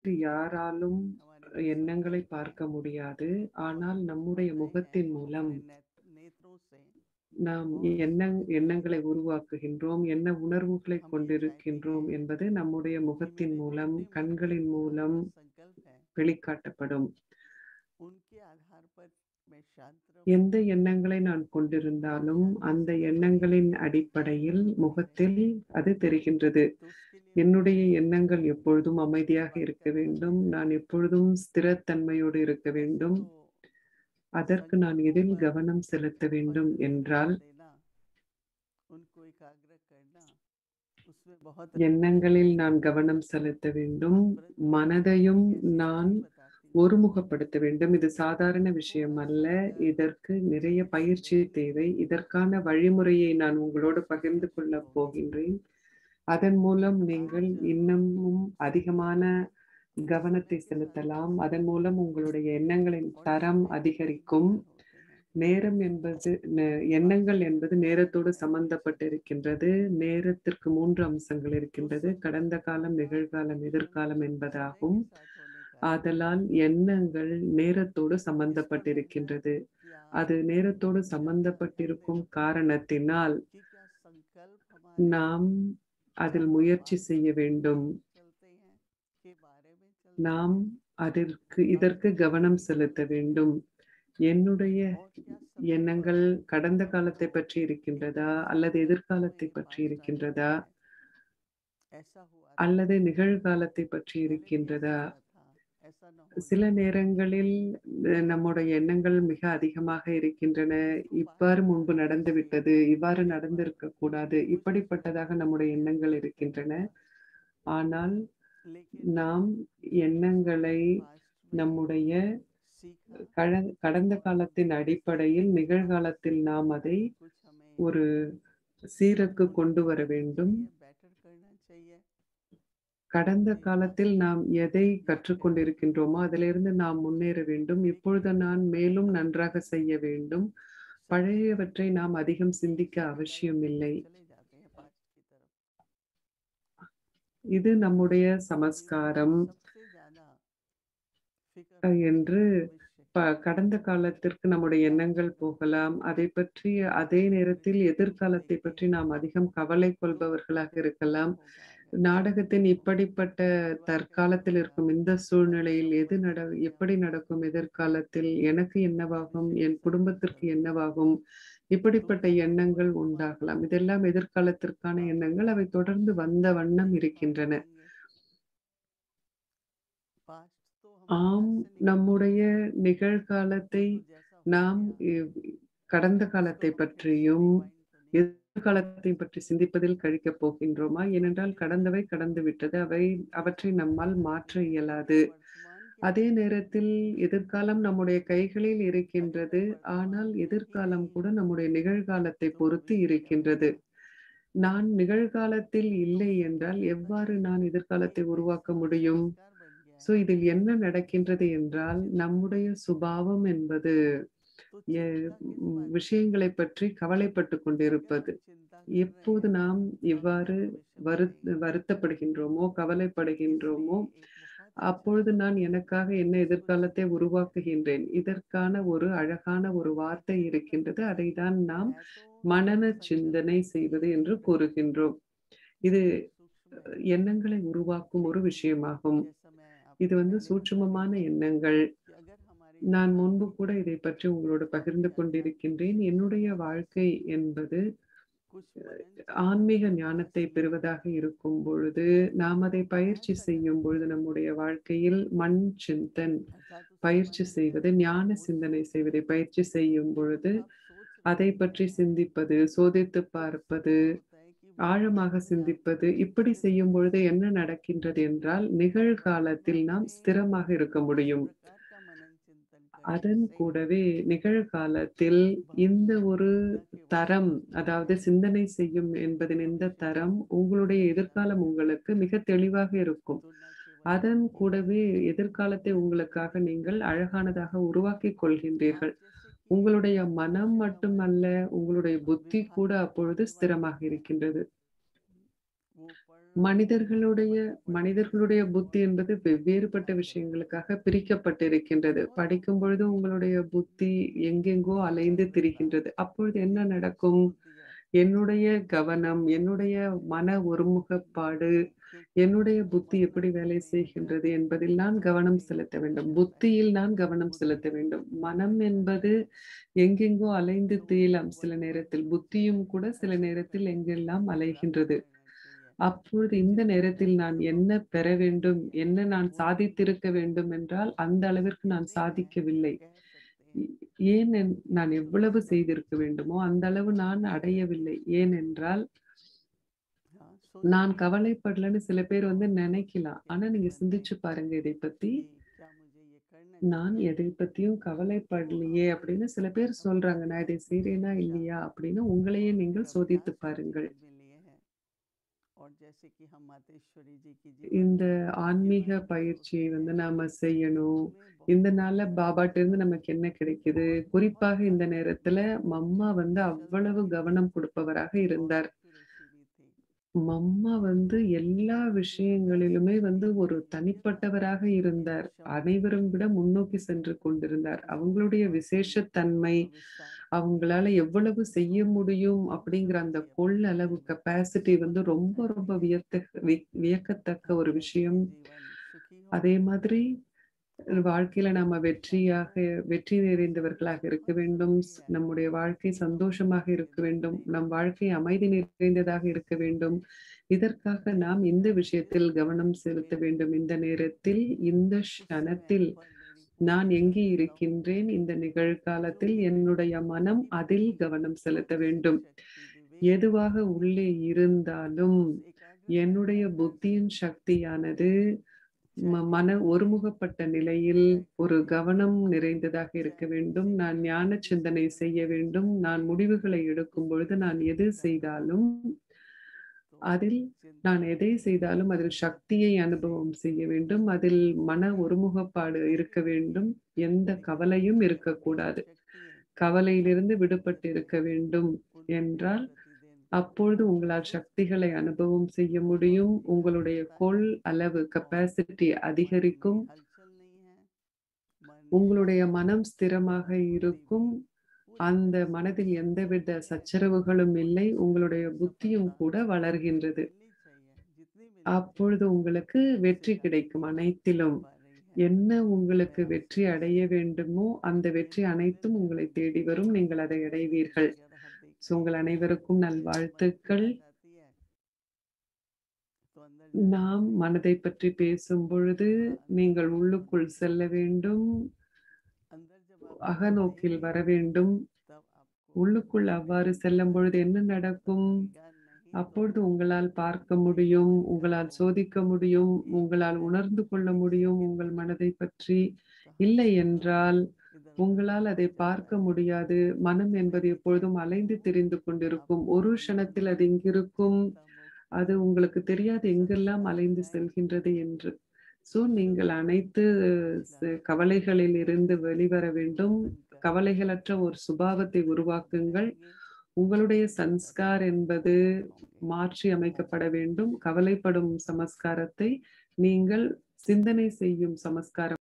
வேறு யாராலும் हमारे எண்ணங்களை பார்க்க முடியாது ஆனால் நம்முடைய முகத்தின் மூலம் नेत्रों से நாம் என்ன எண்ணங்களை உருவாக்குகின்றோம் என்ன உணர்வுகளை கொண்டிருக்கின்றோம் என்பது நம்முடைய முகத்தின் மூலம் கண்களின் மூலம் संकल्प है வெளிக்காட்டப்படும் उनके आधार पर मैं शांत எந்த எண்ணங்களை நான் கொண்டிருந்தாலும் அந்த எண்ணங்களின் அடிப்படையில் முகத்தில் அது தெரிகின்றது तो उसके लिए என்னுடைய எண்ணங்கள் எப்பொழுதும் அமைதியாக இருக்க வேண்டும் நான் எப்பொழுதும் ஸ்திரத்தன்மையோடு இருக்க வேண்டும் அதற்கு நான் எதில் கவனம் செலுத்த வேண்டும் என்றால் देना उनको एकाग्र करना उसमें बहुत எண்ணங்களில் நான் கவனம் செலுத்த வேண்டும் மனதையும் நான் ஒருமுகப்படுத்த வேண்டும் இது சாதாரண விஷயம் அல்ல இதற்கு நிறைய பயிற்சி தேவை இதற்கான வழிமுறையை நான் உங்களோடு பகிர்ந்து கொள்ளப் போகின்றேன் அதன் மூலம் நீங்கள் இன்னமும் அதிகமான கவனத்தை செலுத்தலாம் அதன் மூலம் உங்களுடைய எண்ணங்களின் தரம் அதிகரிக்கும் நேரம் என்பது நே- எண்ணங்கள் என்பது நேரத்தோடு சம்பந்தப்பட்டிருக்கின்றது நேரத்திற்கு மூன்று அம்சங்கள் இருக்கின்றது கடந்த காலம் நிகழ்காலம் எதிர்காலம் என்பதாகும் ஆதலால் எண்ணங்கள் நேரத்தோடு சம்பந்தப்பட்டிருக்கின்றது அது நேரத்தோடு சம்பந்தப்பட்டிருக்கும் காரணத்தினால் நாம் அதில் முயற்சி செய்ய வேண்டும் நாம் அதற்கு இதற்கு கவனம் செலுத்த வேண்டும் என்னுடைய எண்ணங்கள் கடந்த காலத்தை பற்றி இருக்கின்றதா அல்லது எதிர்காலத்தை பற்றி இருக்கின்றதா அல்லது நிகழ்காலத்தை பற்றி இருக்கின்றதா சில நேரங்களில் அஹ், நம்முடைய எண்ணங்கள் மிக அதிகமாக இருக்கின்றன இவ்வாறு முன்பு நடந்து விட்டது இவ்வாறு நடந்திருக்க கூடாது இப்படிப்பட்டதாக நம்முடைய எண்ணங்கள் இருக்கின்றன ஆனால் நாம் எண்ணங்களை நம்முடைய கழ- கடந்த காலத்தின் அடிப்படையில் நிகழ்காலத்தில் நாம் அதை ஒரு சீருக்கு கொண்டு வர வேண்டும் கடந்த காலத்தில் நாம் எதை கற்றுக்கொண்டிருக்கின்றோமோ அதிலிருந்து நாம் முன்னேற வேண்டும் இப்பொழுது நான் மேலும் நன்றாக செய்ய வேண்டும் பழையவற்றை நாம் அதிகம் சிந்திக்க அவசியமில்லை இது நம்முடைய சமஸ்காரம் அஹ், என்று ப- கடந்த காலத்திற்கு நம்முடைய எண்ணங்கள் போகலாம் அதை பற்றி அதே நேரத்தில் எதிர்காலத்தை பற்றி நாம் அதிகம் கவலை கொள்பவர்களாக இருக்கலாம் நாடகத்தின் இப்படிப்பட்ட தற்காலத்தில் இருக்கும் இந்த சூழ்நிலையில் எது நட எப்படி நடக்கும் எதிர்காலத்தில் எனக்கு என்னவாகும் என் குடும்பத்திற்கு என்னவாகும் இப்படிப்பட்ட எண்ணங்கள் உண்டாகலாம் இதெல்லாம் எதிர்காலத்திற்கான எண்ணங்கள் அவை தொடர்ந்து வந்த வண்ணம் இருக்கின்றன ஆம் நம்முடைய நிகழ்காலத்தை நாம் இவ்- கடந்த காலத்தை பற்றியும் எதிர்காலத்தை பற்றி சிந்திப்பதில் கழிக்கப் போகின்றோமா ஏனென்றால் கடந்தவை கடந்து விட்டது அவை அவற்றை நம்மால் மாற்ற இயலாது அதே நேரத்தில் எதிர்காலம் நம்முடைய கைகளில் இருக்கின்றது ஆனால் எதிர்காலம் கூட நம்முடைய நிகழ்காலத்தை பொறுத்து இருக்கின்றது நான் நிகழ்காலத்தில் இல்லை என்றால் எவ்வாறு நான் எதிர்காலத்தை உருவாக்க முடியும் சோ இதில் என்ன நடக்கின்றது என்றால் நம்முடைய சுபாவம் என்பது எ- ம், விஷயங்களை பற்றி கவலைப்பட்டு கொண்டிருப்பது எப்போது நாம் இவ்வாறு வரு வருத்தப்படுகின்றோமோ கவலைப்படுகின்றோமோ அப்பொழுது நான் எனக்காக என்ன எதிர்காலத்தை உருவாக்குகின்றேன் இதற்கான ஒரு அழகான ஒரு வார்த்தை இருக்கின்றது அதை தான் நாம் மனன சிந்தனை செய்வது என்று கூறுகின்றோம் இது அஹ், எண்ணங்களை உருவாக்கும் ஒரு விஷயமாகும் இது வந்து சூட்சுமமான எண்ணங்கள் நான் முன்பு கூட இதை பற்றி உங்களோடு பகிர்ந்து கொண்டிருக்கின்றேன் என்னுடைய வாழ்க்கை என்பது ஆன்மீக ஞானத்தை பெறுவதாக இருக்கும் பொழுது நாம் அதை பயிற்சி செய்யும் பொழுது நம்முடைய வாழ்க்கையில் மண் சிந்தன் பயிற்சி செய்வது ஞான சிந்தனை செய்வதை பயிற்சி செய்யும் பொழுது அதை பற்றி சிந்திப்பது சோதித்து பார்ப்பது ஆழமாக சிந்திப்பது இப்படி செய்யும் பொழுது என்ன நடக்கின்றது என்றால் நிகழ்காலத்தில் நாம் ஸ்திரமாக இருக்க முடியும் அதன் கூடவே நிகழ்காலத்தில் இந்த ஒரு தரம் அதாவது சிந்தனை செய்யும் என்பதின் இந்த தரம் உங்களுடைய எதிர்காலம் உங்களுக்கு மிக தெளிவாக இருக்கும் அதன் கூடவே எதிர்காலத்தை உங்களுக்காக நீங்கள் அழகானதாக உருவாக்கிக் கொள்கின்றீர்கள் உங்களுடைய மனம் மட்டுமல்ல உங்களுடைய புத்தி கூட அப்பொழுது ஸ்திரமாக இருக்கின்றது वो पढ़ மனிதர்களுடைய மனிதர்களுடைய புத்தி என்பது வெவ்வேறுபட்ட விஷயங்களுக்காக பிரிக்கப்பட்டிருக்கின்றது. படிக்கும் பொழுது உங்களுடைய புத்தி எங்கெங்கோ அலைந்து திரிகின்றது. அப்பொழுது என்ன நடக்கும்? என்னுடைய கவனம், என்னுடைய மன ஒருமுகப்பாடு, என்னுடைய புத்தி எப்படி வேலை செய்கின்றது என்பதில் நான் கவனம் செலுத்த வேண்டும். புத்தியில் நான் கவனம் செலுத்த வேண்டும். மனம் என்பது எங்கெங்கோ அலைந்து திரியலாம் சில நேரத்தில். புத்தியும் கூட சில நேரத்தில் எங்கெல்லாம் அலைகின்றது. அப்பொழுது இந்த நேரத்தில் நான் என்ன பெற வேண்டும்? என்ன நான் சாதித்திருக்க வேண்டும் என்றால், அந்த அளவிற்கு நான் சாதிக்கவில்லை. ஏன் என் நான் எவ்வளவு செய்திருக்க வேண்டுமோ, அந்த அளவு நான் அடையவில்லை. ஏனென்றால் நான் கவலைப்படலன்னு சில பேர் வந்து நெனைக்கலாம். ஆனா நீங்க சிந்திச்சு பாருங்க இதை பத்தி. நான் எதை பத்தியும் கவலைப்படலையே அப்படின்னு சில பேர் சொல்றாங்க. நான் இதை செய்றேனா இல்லையா அப்படின்னு உங்களையே நீங்கள் சோதித்து பாருங்கள். இந்த ஆன்மீக பயிற்சியை வந்து நாம செய்யணும். இதனால பாபாட்ட இருந்து நமக்கு என்ன கிடைக்குது? குறிப்பாக இந்த நேரத்துல மம்மா வந்து அவ்வளவு கவனம் கொடுப்பவராக இருந்தார். மம்மா வந்து எல்லா விஷயங்களிலுமே வந்து ஒரு தனிப்பட்டவராக இருந்தார். அனைவரும் விட முன்னோக்கி சென்று கொண்டிருந்தார். அவங்களுடைய விசேஷத்தன்மை, அவங்களால எவ்வளவு செய்ய முடியும் அப்படிங்கிற அந்த கொள்ளளவு கெப்பாசிட்டி வந்து ரொம்ப ரொம்ப வியத்த வி வியக்கத்தக்க ஒரு விஷயம். அதே மாதிரி வாழ்க்கையில நாம வெற்றியாக வெற்றி நிறைந்தவர்களாக இருக்க வேண்டும். ஸ் நம்முடைய வாழ்க்கை சந்தோஷமாக இருக்க வேண்டும். நம் வாழ்க்கை அமைதி நிறைந்ததாக இருக்க வேண்டும். இதற்காக நாம் இந்த விஷயத்தில் கவனம் செலுத்த வேண்டும். இந்த நேரத்தில், இந்த க்ஷணத்தில் நான் எங்கே இருக்கின்றேன்? இந்த நிகழ்காலத்தில் என்னுடைய மனம் அதில் கவனம் செலுத்த வேண்டும். எதுவாக உள்ளே இருந்தாலும், என்னுடைய புத்தியின் சக்தியானது ம மன ஒருமுகப்பட்ட நிலையில் ஒரு கவனம் நிறைந்ததாக இருக்க வேண்டும். நான் ஞான சிந்தனை செய்ய வேண்டும். நான் முடிவுகளை எடுக்கும் பொழுது நான் எது செய்தாலும், அதில் நான் எதை செய்தாலும் அதில் சக்தியை அனுபவம் செய்ய வேண்டும். அதில் மன ஒருமுகப்பாடு இருக்க வேண்டும். எந்த கவலையும் இருக்கக்கூடாது. கவலையிலிருந்து விடுபட்டு இருக்க வேண்டும் என்றால், அப்பொழுது உங்களால் சக்திகளை அனுபவம் செய்ய முடியும். உங்களுடைய கொள் அளவு கெப்பாசிட்டி அதிகரிக்கும். உங்களுடைய மனம் ஸ்திரமாக இருக்கும். அந்த மனதில் எந்தவித சச்சரவுகளும் இல்லை. உங்களுடைய புத்தியும் கூட வளர்கின்றது. அப்பொழுது உங்களுக்கு வெற்றி கிடைக்கும் அனைத்திலும். என்ன உங்களுக்கு வெற்றி அடைய வேண்டுமோ, அந்த வெற்றி அனைத்தும் உங்களை தேடி வரும். நீங்கள் அதை அடைவீர்கள். ஸோ உங்கள் அனைவருக்கும் நல்வாழ்த்துக்கள். நாம் மனதைப் பற்றி பேசும் பொழுது, நீங்கள் உள்ளுக்குள் செல்ல வேண்டும். அகநோக்கில் வர வேண்டும். உள்ளுக்குள் அவ்வாறு செல்லும் பொழுது என்ன நடக்கும்? அப்பொழுது உங்களால் பார்க்க முடியும். உங்களால் சோதிக்க முடியும். உங்களால் உணர்ந்து கொள்ள முடியும் உங்கள் மனதைப் பற்றி. இல்லை என்றால், உங்களால் அதை பார்க்க முடியாது. மனம் என்பது எப்பொழுதும் அலைந்து திரிந்து கொண்டிருக்கும். ஒரு க்ஷணத்தில் அது இங்கிருக்கும். அது உங்களுக்கு தெரியாது எங்கெல்லாம் அலைந்து செல்கின்றது என்று. ஸோ நீங்கள் அனைத்து ச கவலைகளில் இருந்து வெளிவர வேண்டும். கவலைகளற்ற ஒரு சுபாவத்தை உருவாக்குங்கள். உங்களுடைய சன்ஸ்கார் என்பது மாற்றி அமைக்கப்பட வேண்டும். கவலைப்படும் சமஸ்காரத்தை நீங்கள் சிந்தனை செய்யும் சமஸ்காரம்